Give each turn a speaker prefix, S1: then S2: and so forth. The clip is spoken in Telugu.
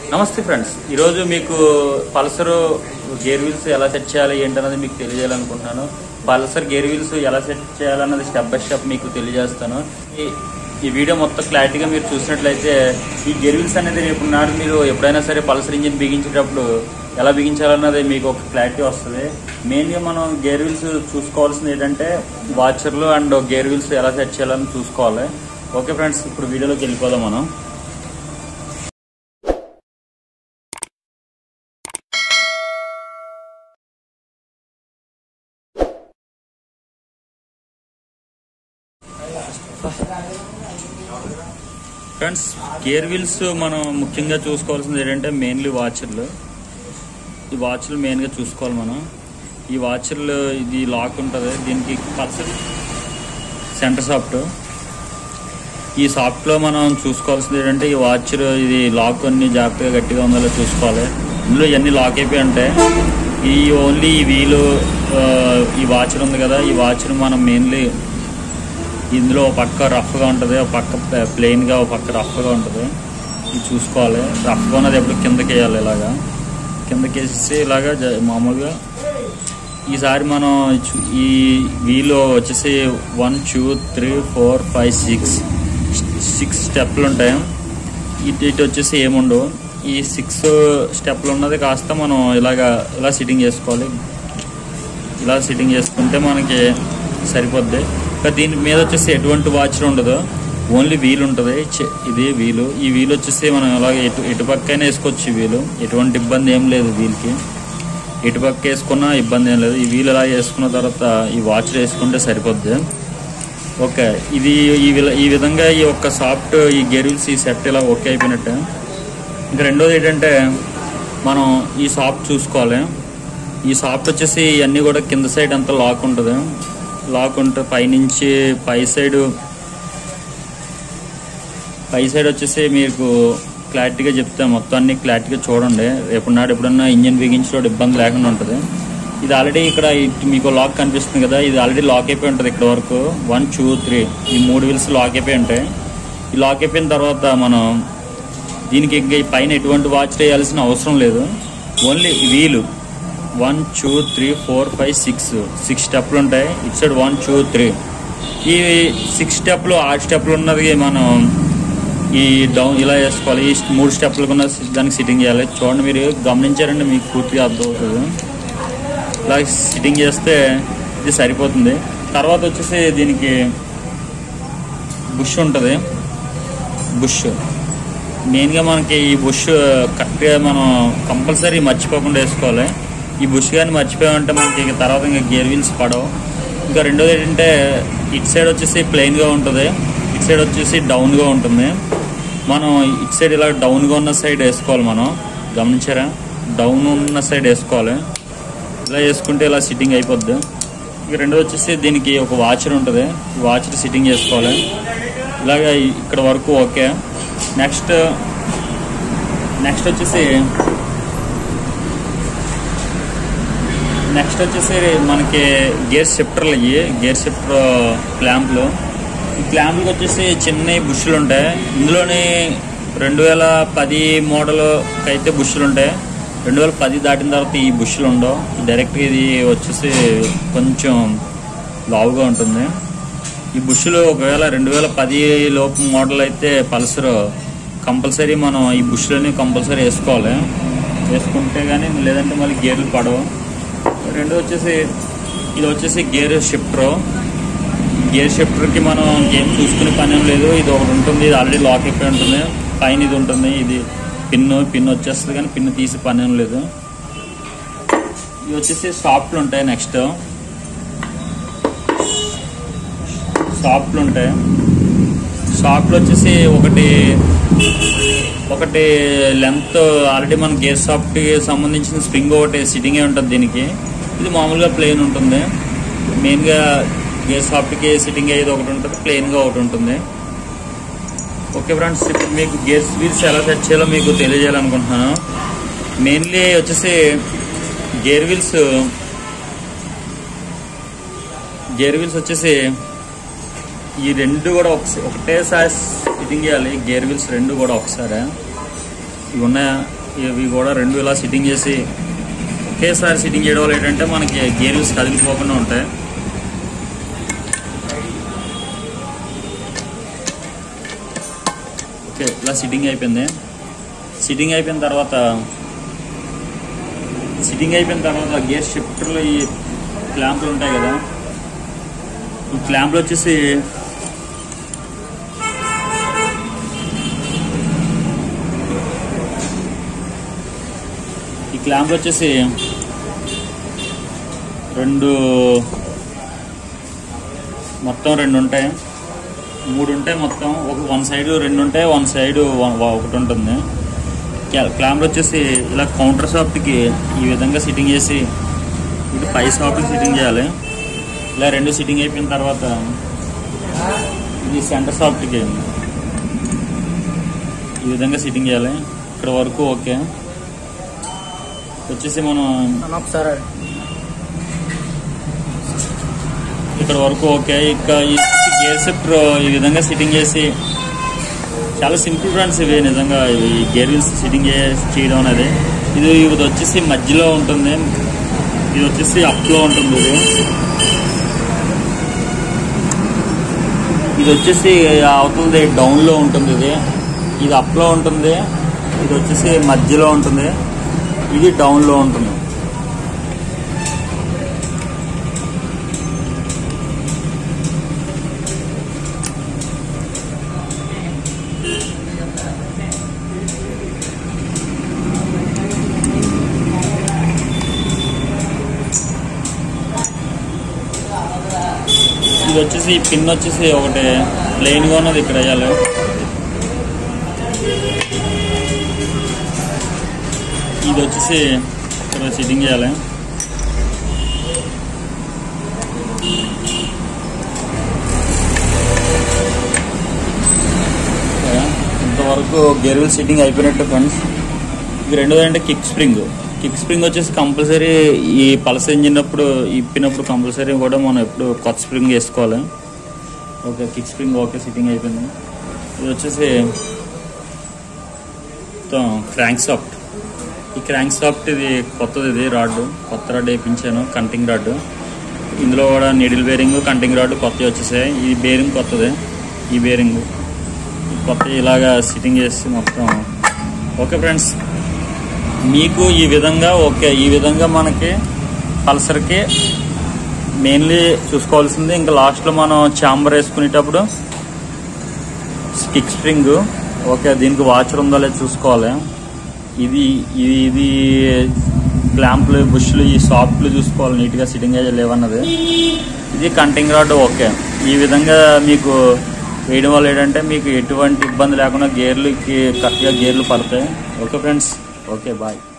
S1: నమస్తే ఫ్రెండ్స్ ఈరోజు మీకు పల్సర్ గేర్ వీల్స్ ఎలా సెట్ చేయాలి ఏంటన్నది మీకు తెలియజేయాలనుకుంటున్నాను పల్సర్ గేర్ వీల్స్ ఎలా సెట్ చేయాలన్నది స్టెప్ బై స్టెప్ మీకు తెలియజేస్తాను ఈ- ఈ వీడియో మొత్తం క్లారిటీగా మీరు చూసినట్లయితే ఈ గేర్ వీల్స్ అనేది రేపు నాడు మీరు ఎప్పుడైనా సరే పల్సర్ ఇంజిన్ బిగించేటప్పుడు ఎలా బిగించాలన్నది మీకు ఒక క్లారిటీ వస్తుంది మెయిన్గా మనం గేర్ వీల్స్ చూసుకోవాల్సింది ఏంటంటే వాచర్లు అండ్ గేర్ వీల్స్ ఎలా సెట్ చేయాలని చూసుకోవాలి ఓకే ఫ్రెండ్స్ ఇప్పుడు వీడియోలోకి వెళ్ళిపోదాం మనం ఫ్రెండ్స్ గేర్ వీల్స్ మనం ముఖ్యంగా చూసుకోవాల్సింది ఏంటంటే మెయిన్లీ వాచర్లు ఈ వాచ్లు మెయిన్గా చూసుకోవాలి మనం ఈ వాచర్లు ఇది లాక్ ఉంటుంది దీనికి పల్సర్ సెంటర్ సాఫ్ట్ ఈ సాఫ్ట్లో మనం చూసుకోవాల్సింది ఏంటంటే ఈ వాచ్ ఇది లాక్ అన్ని జాగ్రత్తగా గట్టిగా ఉందో చూసుకోవాలి ఇందులో ఇవన్నీ లాక్ అయిపోయి ఉంటాయి ఈ ఓన్లీ ఈ వీలు ఆ, ఈ వాచ్ ఉంది కదా ఈ వాచ్ను మనం మెయిన్లీ ఇందులో ఒక పక్క రఫ్గా ఉంటుంది ఒక పక్క ప్లెయిన్గా ఒక పక్క రఫ్గా ఉంటుంది ఇది చూసుకోవాలి రఫ్గా ఉన్నది ఎప్పుడు కిందకి వేయాలి ఇలాగా కిందకి వేసేసి ఇలాగా జ- మామూలుగా ఈసారి మనం చు- ఈ వీలో వచ్చేసి one two three four five six six స్టెప్లు ఉంటాయి ఇటు ఇటు వచ్చేసి ఏముండవు ఈ సిక్స్ స్టెప్లు ఉన్నది కాస్త మనం ఇలాగా ఇలా సిట్టింగ్ చేసుకోవాలి ఇలా సిట్టింగ్ చేసుకుంటే మనకి సరిపోద్ది ఇంకా దీని మీద వచ్చేసి ఎటువంటి వాచ్ ఉండదు ఓన్లీ వీల్ ఉంటుంది చె- ఇది వీలు ఈ వీల్ వచ్చేసి మనం ఇలాగ ఎటు ఎటుపక్కైనా వేసుకోవచ్చు ఈ వీలు ఎటువంటి ఇబ్బంది ఏం లేదు వీల్కి ఎటుపక్క వేసుకున్నా ఇబ్బంది ఏం లేదు ఈ వీల్ ఇలా వేసుకున్న తర్వాత ఈ వాచ్ వేసుకుంటే సరిపోద్ది ఓకే ఇది ఈ విల- ఈ విధంగా ఈ యొక్క సాఫ్ట్ ఈ గేర్ వీల్స్ ఈ సెట్ ఇలా ఓకే అయిపోయినట్టే ఇంకా రెండోది ఏంటంటే మనం ఈ సాఫ్ట్ చూసుకోవాలి ఈ సాఫ్ట్ వచ్చేసి ఇవన్నీ కూడా కింద సైడ్ అంతా లాక్ ఉంటుంది లాక్ ఉంటుంది పైనుంచి పై సైడ్ పై సైడ్ వచ్చేసి మీకు క్లారిటీగా చెప్తే మొత్తం అన్ని క్లారిటీగా చూడండి రేపు నాడు ఎప్పుడన్నా ఇంజిన్ బిగించడం ఇబ్బంది లేకుండా ఉంటుంది ఇది ఆల్రెడీ ఇక్కడ ఇటు మీకు లాక్ కనిపిస్తుంది కదా ఇది ఆల్రెడీ లాక్ అయిపోయి ఉంటుంది ఇక్కడ వరకు వన్ టూ త్రీ ఈ మూడు వీల్స్ లాక్ అయిపోయి ఉంటాయి ఈ లాక్ అయిపోయిన తర్వాత మనం దీనికి ఇంకా ఈ పైన ఎటువంటి వాచ్ వేయాల్సిన అవసరం లేదు only wheel one two three four five six six స్టెప్లు ఉంటాయి ఇటు సైడ్ వన్ టూ త్రీ ఈ సిక్స్ స్టెప్లు ఆరు స్టెప్లు ఉన్నది మనం ఈ డౌన్ ఇలా వేసుకోవాలి ఈ మూడు స్టెప్లకు ఉన్న దానికి సిట్టింగ్ చేయాలి చూడండి మీరు గమనించారంటే మీకు పూర్తిగా అర్థమవుతుంది ఇలా సిట్టింగ్ చేస్తే ఇది సరిపోతుంది తర్వాత వచ్చేసి దీనికి బుష్ ఉంటుంది బుష్ మెయిన్గా మనకి ఈ బుష్ కరెక్ట్గా మనం కంపల్సరీ మర్చిపోకుండా వేసుకోవాలి ఈ బుష్ కానీ మర్చిపోయామంటే మనకి ఇక తర్వాత ఇంకా గేర్ వీల్స్ పడవు ఇంకా రెండోది ఏంటంటే ఇటు సైడ్ వచ్చేసి ప్లెయిన్గా ఉంటుంది ఇటు సైడ్ వచ్చేసి డౌన్గా ఉంటుంది మనం ఇటు సైడ్ ఇలా డౌన్గా ఉన్న సైడ్ వేసుకోవాలి మనం గమనించారా డౌన్ ఉన్న సైడ్ వేసుకోవాలి ఇలా వేసుకుంటే ఇలా సిట్టింగ్ అయిపోద్ది ఇక రెండోది వచ్చేసి దీనికి ఒక వాచర్ ఉంటుంది ఈ వాచర్ సిట్టింగ్ చేసుకోవాలి ఇలాగ ఇక్కడ వరకు ఓకే నెక్స్ట్ నెక్స్ట్ వచ్చేసి నెక్స్ట్ వచ్చేసి మనకి గేర్ షిఫ్టర్లు అయ్యి గేర్ షిఫ్టర్ క్లాంప్లు ఈ క్లాంప్లకు వచ్చేసి చిన్న బుష్లు ఉంటాయి ఇందులోని రెండు వేల పది మోడల్కి అయితే బుష్లు ఉంటాయి రెండు వేల పది దాటిన తర్వాత ఈ బుష్లు ఉండవు డైరెక్ట్ ఇది వచ్చేసి కొంచెం లావుగా ఉంటుంది ఈ బుష్లు ఒకవేళ రెండు వేల పది లోపు మోడల్ అయితే పల్సర్ కంపల్సరీ మనం ఈ బుష్లని కంపల్సరీ వేసుకోవాలి వేసుకుంటే కానీ లేదంటే మళ్ళీ గేర్లు పడవు రెండు వచ్చేసి ఇది వచ్చేసి గేర్ షిఫ్టర్ గేర్ షిఫ్టర్కి మనం గేమ్ చూసుకునే పని ఏం లేదు ఇది ఒకటి ఉంటుంది ఇది ఆల్రెడీ లాక్ అయిపోయి ఉంటుంది పైన ఇది ఉంటుంది ఇది పిన్ పిన్ వచ్చేస్తుంది కానీ పిన్ తీసి పని ఏం లేదు ఇవి వచ్చేసి సాఫ్ట్లు ఉంటాయి నెక్స్ట్ సాఫ్ట్లు ఉంటాయి సాఫ్ట్లు వచ్చేసి ఒకటి ఒకటి లెంత్ ఆల్రెడీ మన గేర్ సాఫ్ట్కి సంబంధించిన స్ప్రింగ్ ఒకటి సిట్టింగే ఉంటుంది దీనికి ఇది మామూలుగా ప్లెయిన్ ఉంటుంది మెయిన్గా గేర్ సాఫ్ట్కి సిట్టింగ్ అయ్యేది ఒకటి ఉంటుంది ప్లెయిన్గా ఒకటి ఉంటుంది ఓకే ఫ్రెండ్స్ ఇప్పుడు మీకు గేర్స్ వీల్స్ ఎలా సెట్ చేయాలో మీకు తెలియజేయాలనుకుంటున్నాను మెయిన్లీ వచ్చేసి గేర్ వీల్స్ గేర్ వీల్స్ వచ్చేసి ఈ రెండు కూడా ఒకస- ఒకటేసారి ఫిట్టింగ్ చేయాలి గేర్ వీల్స్ రెండు కూడా ఒకసారి ఇవి ఉన్నాయా ఇవి కూడా రెండు ఇలా సిట్టింగ్ చేసి ఒకేసారి సిట్టింగ్ చేయడం వల్ల ఏంటంటే మనకి గేర్ వీల్స్ కదిలిపోకుండా ఉంటాయి ఓకే ఇలా సిట్టింగ్ అయిపోయింది సిట్టింగ్ అయిపోయిన తర్వాత సిట్టింగ్ అయిపోయిన తర్వాత గేర్ షిఫ్టర్లు ఈ క్లాంపులు ఉంటాయి కదా ఈ క్లాంపులు వచ్చేసి ఈ క్లాంపులు వచ్చేసి రెండు మొత్తం రెండు ఉంటాయి మూడు ఉంటాయి మొత్తం ఒక వన్ సైడ్ రెండు ఉంటాయి వన్ సైడ్ ఒకటి ఉంటుంది క్లాంబర్ వచ్చేసి ఇలా కౌంటర్ షాప్కి ఈ విధంగా సిట్టింగ్ చేసి ఇటు పై షాప్కి సిట్టింగ్ చేయాలి ఇలా రెండు సిట్టింగ్ అయిపోయిన తర్వాత ఇది సెంటర్ షాప్కి ఈ విధంగా సిట్టింగ్ చేయాలి ఇక్కడ వరకు ఓకే వచ్చేసి మనం
S2: అన్న ఒకసారి
S1: ఇక్కడ వరకు ఓకే ఇక ఈ గేర్ షిఫ్టర్ ఈ విధంగా సిట్టింగ్ చేసి చాలా సింపుల్ ఫ్రెండ్స్ ఇవి నిజంగా ఇవి గేర్ వీల్స్ సిట్టింగ్ చేయడం అనేది ఇది ఇది వచ్చేసి మధ్యలో ఉంటుంది ఇది వచ్చేసి అప్లో ఉంటుంది ఇది ఇది వచ్చేసి అవతలది డౌన్లో ఉంటుంది ఇది ఇది అప్లో ఉంటుంది ఇది వచ్చేసి మధ్యలో ఉంటుంది ఇది డౌన్లో ఉంటుంది ఇది వచ్చేసి ఈ పిన్ వచ్చేసి ఒకటి ప్లెయిన్గా ఉన్నది ఇక్కడ వేయాలి ఇది వచ్చేసి ఇక్కడ సిట్టింగ్ చేయాలి ఓకే. ఇంతవరకు గెరువుల్ సిట్టింగ్ అయిపోయినట్టు ఫ్రెండ్స్ ఇది రెండోది అంటే కిక్ స్ప్రింగ్ కిక్ స్ప్రింగ్ వచ్చేసి కంపల్సరీ ఈ పలస ఇంజిన్ అప్పుడు ఇప్పినప్పుడు కంపల్సరీ కూడా మనం ఎప్పుడు కొత్త స్ప్రింగ్ వేసుకోవాలి okay kick spring okay setting అయిపోయింది ఇది వచ్చేసి మొత్తం క్రాంక్ సాఫ్ట్ ఈ క్రాంక్ సాఫ్ట్ ఇది కొత్తది ఇది రాడ్ కొత్త రాడ్ వేయించాను కంటింగ్ రాడ్ ఇందులో కూడా నీడిల్ బేరింగ్ కంటింగ్ రాడ్ కొత్తవి వచ్చేసాయి ఈ బేరింగ్ కొత్తది ఈ బేరింగ్ కొత్త ఇలాగా సిట్టింగ్ చేసి మొత్తం ఓకే ఫ్రెండ్స్ మీకు ఈ విధంగా ఓకే ఈ విధంగా మనకి పల్సర్కి మెయిన్లీ చూసుకోవాల్సింది ఇంకా లాస్ట్లో మనం చాంబర్ వేసుకునేటప్పుడు స్టిక్ స్ప్రింగ్ ఓకే దీనికి వాచర్ ఉందో లేదో చూసుకోవాలి ఇది ఇది ఇది క్లాంప్లు బుష్లు ఈ సాఫ్ట్లు చూసుకోవాలి నీట్గా సిట్టింగ్ అయ్యే లేవన్నది ఇది కంటింగ్ రాడ్ ఓకే ఈ విధంగా మీకు వేయడం వల్ల ఏంటంటే మీకు ఎటువంటి ఇబ్బంది లేకుండా గేర్లకి కరెక్ట్గా గేర్లు పడతాయి ఓకే ఫ్రెండ్స్ ఓకే బాయ్